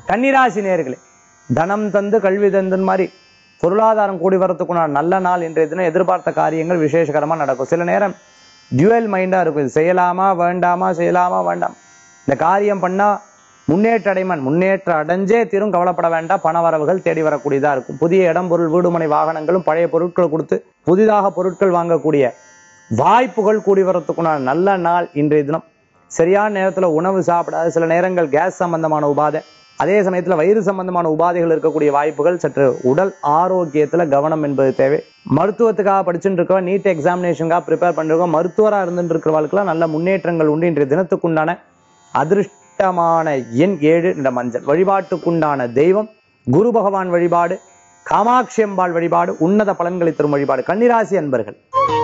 கன்னிராசி நேர்களே தனம் தந்து கல்வி தந்துன்னு மாதிரி பொருளாதாரம் கூடி வரத்துக்குண்டான நல்ல நாள் இன்றைய தினம் எதிர்பார்த்த காரியங்கள் விசேஷகரமா நடக்கும் சில நேரம் டியூவல் மைண்டா இருக்கும் இது செய்யலாமா வேண்டாமா செய்யலாமா வேண்டாம் இந்த காரியம் பண்ணா முன்னேற்ற அடைமன் முன்னேற்றம் அடைஞ்சே தீரும் கவலைப்பட வேண்டாம் பண வரவுகள் தேடி வரக்கூடியதா இருக்கும் புதிய இடம் பொருள் வீடுமனை வாகனங்களும் பழைய பொருட்கள் கொடுத்து புதிதாக பொருட்கள் வாங்கக்கூடிய வாய்ப்புகள் கூடி வரத்துக்குண்டான நல்ல நாள் இன்றைய தினம் சரியான நேரத்துல உணவு சாப்பிடாது சில நேரங்கள் கேஸ் சம்பந்தமான உபாதை அதே சமயத்துல வயிறு சம்பந்தமான உபாதைகள் இருக்கக்கூடிய வாய்ப்புகள் சற்று உடல் ஆரோக்கியத்துல கவனம் என்பது தேவை மருத்துவத்துக்காக படிச்சுட்டு இருக்கவங்க நீட் எக்ஸாமினேஷனுக்காக ப்ரிப்பேர் பண்ணிருக்கோம் மருத்துவராக இருந்துட்டு இருக்கிறவர்களுக்கெல்லாம் நல்ல முன்னேற்றங்கள் உண்டு இன்றைய தினத்துக்குண்டான அதிர்ஷ்டமான எண் ஏழு இந்த மஞ்சள் வழிபாட்டுக்குண்டான தெய்வம் குரு பகவான் வழிபாடு காமாட்சி அம்பாள் வழிபாடு உன்னத பலன்களை தரும் வழிபாடு கன்னிராசி அன்பர்கள்